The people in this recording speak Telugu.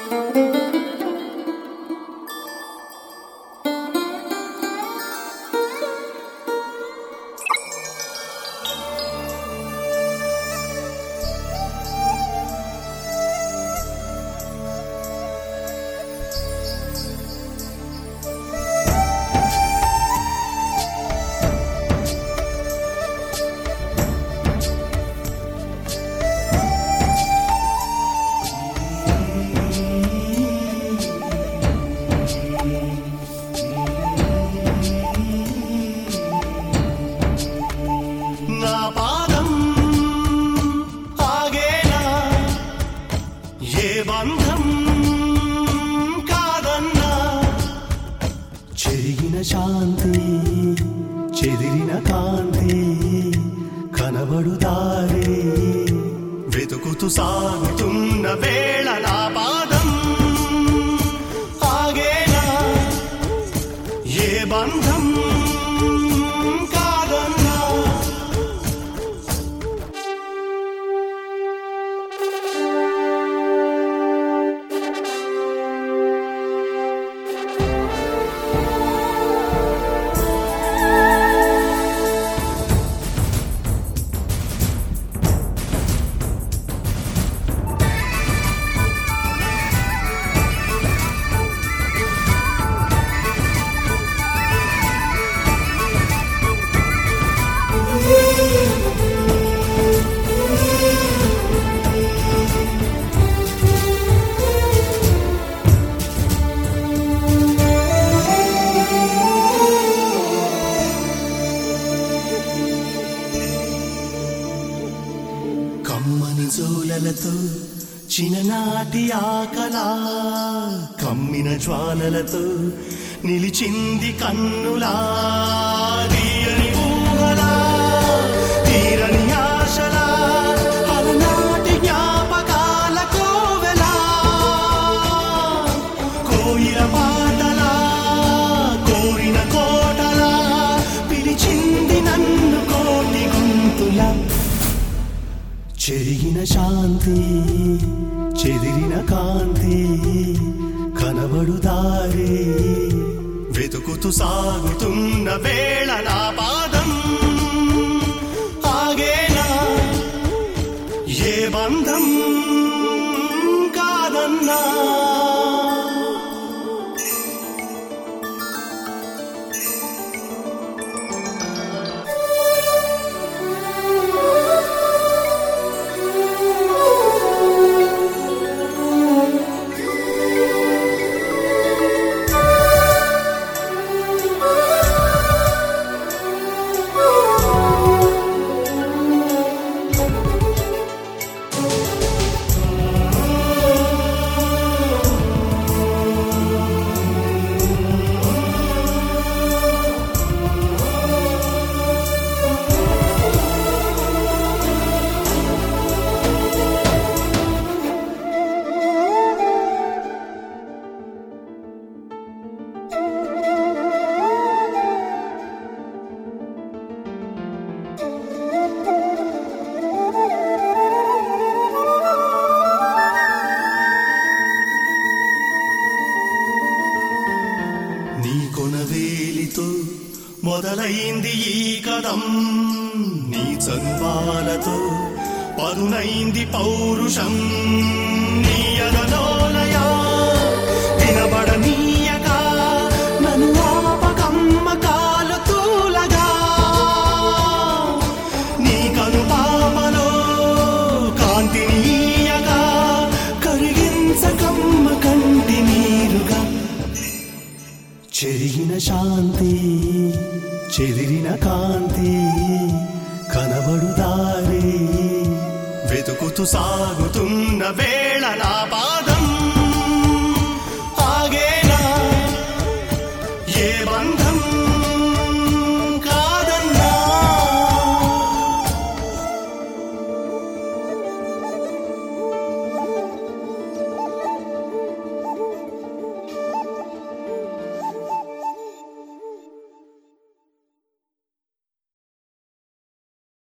నా పాదం ఆగేనా ఏ బంధం కాదన్నా చెరిగిన శాంతి చెదిరిన కాంతి కనబడు దారి వెతుకుతూ సాగుతున్న వేళ నా పాదం ఆగేనా ఏ బంధం కాదన్నా కమ్మని జోలలతో చిన్ననాటి ఆకలా కమ్మిన జ్వాలలతో నిలిచింది కన్నులా తీయని ఊహలా తీరని ఆశలా అలనాటి జ్ఞాపకాల కోవెలా కోయిల పాటలా కోరిన కోటలా పిలిచింది నన్ను కోటి గొంతులా చెరిగిన శాంతి చెదిరిన కాంతి కనబడు దారి వెతుకుతూ సాగుతున్న వేళ నా పాదం ఆగేనా ఏ బంధం కాదన్నా నీ కొనవేలితో మొదలైంది ఈ కదం నీ చనువాలతో పదునైంది పౌరుషం నీ అదలోలయ వినబడనీయక నన్ను ఆపకమ్మ కాలు తూలగా నీ కనుపాపలో కాంతినీయగా కరిగించకమ్మ కంటి నీరుగా చెరిగిన శాంతి చెదిరిన కాంతి కనబడు దారి వెతుకుతూ సాగుతున్న వే